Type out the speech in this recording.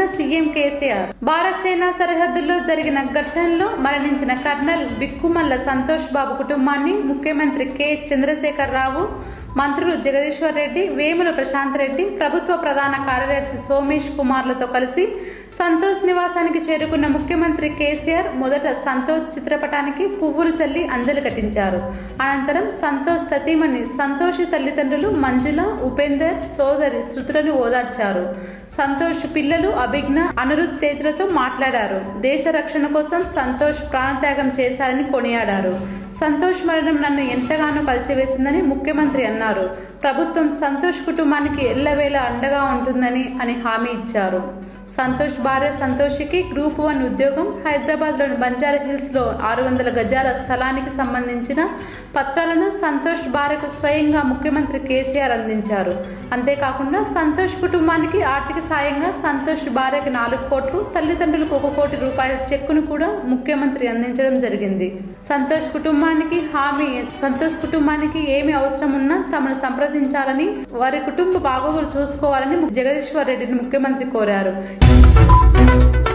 CM KCR Bharat China సరిహద్దుల్లో జరిగిన ఘర్షణలో మరణించిన కర్నల్ బిక్కుమల్ల సంతోష్ బాబు కుటుంబాన్ని ముఖ్యమంత్రి కె చంద్రశేఖర్ రావు మంత్రులు జగదీశ్వర్ రెడ్డి వేముల ప్రశాంత్ రెడ్డి ప్రభుత్వ ప్రధాన కార్యదర్శి సోమేష్ కుమార్లతో కలిసి సంతోష్ నివాసానికి చేరుకున్న ముఖ్యమంత్రి కేసీఆర్ మొదట సంతోష్ చిత్రపటానికి పువ్వులు చల్లి అంజలి కట్టించారు అనంతరం సంతోష్ సతీమణి సంతోషి తల్లిదండ్రులు మంజుల ఉపేందర్ సోదరి శృతులను ఓదార్చారు సంతోష్ పిల్లలు అభిజ్ఞ అనిరుద్ తేజ్లతో మాట్లాడారు దేశ రక్షణ కోసం సంతోష్ ప్రాణత్యాగం చేశారని కొనియాడారు సంతోష్ మరణం నన్ను ఎంతగానో కలిచివేసిందని ముఖ్యమంత్రి అన్నారు ప్రభుత్వం సంతోష్ కుటుంబానికి ఎల్లవేళ అండగా ఉంటుందని అని హామీ ఇచ్చారు సంతోష్ భార్య సంతోషికి గ్రూప్ వన్ ఉద్యోగం హైదరాబాద్లోని బంజారా హిల్స్లో ఆరు వందల గజాల స్థలానికి సంబంధించిన పత్రాలను సంతోష్ భార్యకు స్వయంగా ముఖ్యమంత్రి కేసీఆర్ అందించారు అంతేకాకుండా సంతోష్ కుటుంబానికి ఆర్థిక సాయంగా సంతోష్ భార్యకి నాలుగు కోట్లు తల్లిదండ్రులకు ఒక కోటి రూపాయల చెక్కును కూడా ముఖ్యమంత్రి అందించడం జరిగింది సంతోష్ కుటుంబానికి హామీ సంతోష్ కుటుంబానికి ఏమి అవసరం ఉన్నా తమను సంప్రదించాలని వారి కుటుంబ బాగోగులు చూసుకోవాలని జగదీశ్వర్ రెడ్డిని ముఖ్యమంత్రి కోరారు